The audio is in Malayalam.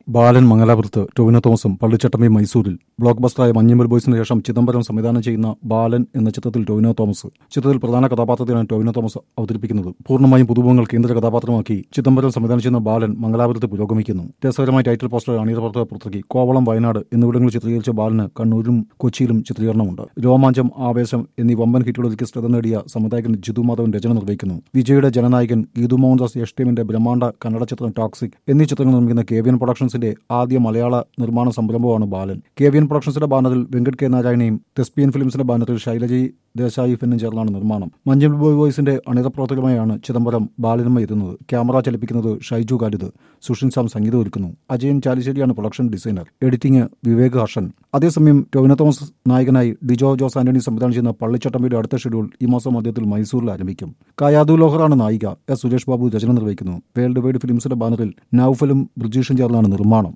ബാലൻ മംഗലാപുരത്ത് ടൊവിനോ തോമസും പള്ളിച്ചട്ടമ്പി മൈസൂരിൽ ബ്ലോക്ക് ബസ്റ്ററായ മഞ്ഞുമൽ ബോയ്സിന് ശേഷം ചിദംബരം സംവിധാനം ചെയ്യുന്ന ബാലൻ എന്ന ചിത്രത്തിൽ ടൊവിനോ തോമസ് ചിത്രത്തിൽ പ്രധാന കഥാപാത്രത്തെയാണ് ടൊവിനോ തോമസ് അവതരിപ്പിക്കുന്നത് പൂർണ്ണമായും പുതുമുഖങ്ങൾ കേന്ദ്ര കഥാപാത്രമാക്കി ചിദംബരം സംവിധാനം ചെയ്യുന്ന ബാലൻ മംഗലാപുരത്ത് പുരോഗമിക്കുന്നു രസകരമായ ടൈറ്റിൽ പോസ്റ്റർ അണിയറ പ്രവർത്തകർ പുറത്തിറക്കി കോവളം വയനാട് എന്നിവിടങ്ങളിൽ ചിത്രീകരിച്ച ബാലന് കണ്ണൂരിലും കൊച്ചിയിലും ചിത്രീകരണമുണ്ട് രോമാഞ്ചം ആവേശം എന്നീ വമ്പൻ ഹിറ്റുകളൊരുക്കി ശ്രദ്ധ നേടിയ സംവിധായകൻ ജിതു മാധവൻ രചന നിർവഹിക്കുന്നു വിജയുടെ ജനനായകൻ ഗീതു മോഹൻദാസ് എസ് ടീമിന്റെ ബ്രഹ്മാണ്ഡ കന്നഡ ചിത്രം ടോക്സിക് എന്നീ ചിത്രങ്ങൾ നിർമ്മിക്കുന്ന കെ വി എൻ പ്രൊഡക്ഷൻസിന്റെ ആദ്യ മലയാള നിർമ്മാണ സംരംഭമാണ് ബാലൻ കെ വി എൻ പ്രൊഡക്ഷൻസിന്റെ ബാനറിൽ വെങ്കട് കെ നാരായണയും തെസ്പിയൻ ഫിലിംസിന്റെ ബാനറിൽ ശൈലജി ദേശായി ഫെന്നും ചേർന്നാണ് നിർമ്മാണം മഞ്ഞൾ ബോയ് വോയ്സിന്റെ അണിയറ പ്രവർത്തകരുമായാണ് ചിദംബരം ബാലനുമ എത്തുന്നത് ക്യാമറ ചലിപ്പിക്കുന്നത് ഷൈജു കാലിദ് സുഷിൻ സാം സംഗീതം ഒരുക്കുന്നു അജയൻ ചാലിശ്ശേരിയാണ് production designer editing Vivek Harshan അതേസമയം ടൊവിനോ തോമസ് നായകനായി ഡിജോ ജോസ് ആന്റണി സംവിധാനം ചെയ്യുന്ന പള്ളിച്ചട്ടമ്പിയുടെ അടുത്ത ഷെഡ്യൂൾ ഈ മാസം മധ്യത്തിൽ മൈസൂരിൽ ആരംഭിക്കും കായാദു ലോഹറാണ് നായിക എസ് സുരേഷ് ബാബു രചന നിർവഹിക്കുന്നു വേൾഡ് വൈഡ് ഫിലിംസിന്റെ ബാനറിൽ നൌഫലും ബ്രിജീഷും ചേർന്നാണ് നിർമ്മാണം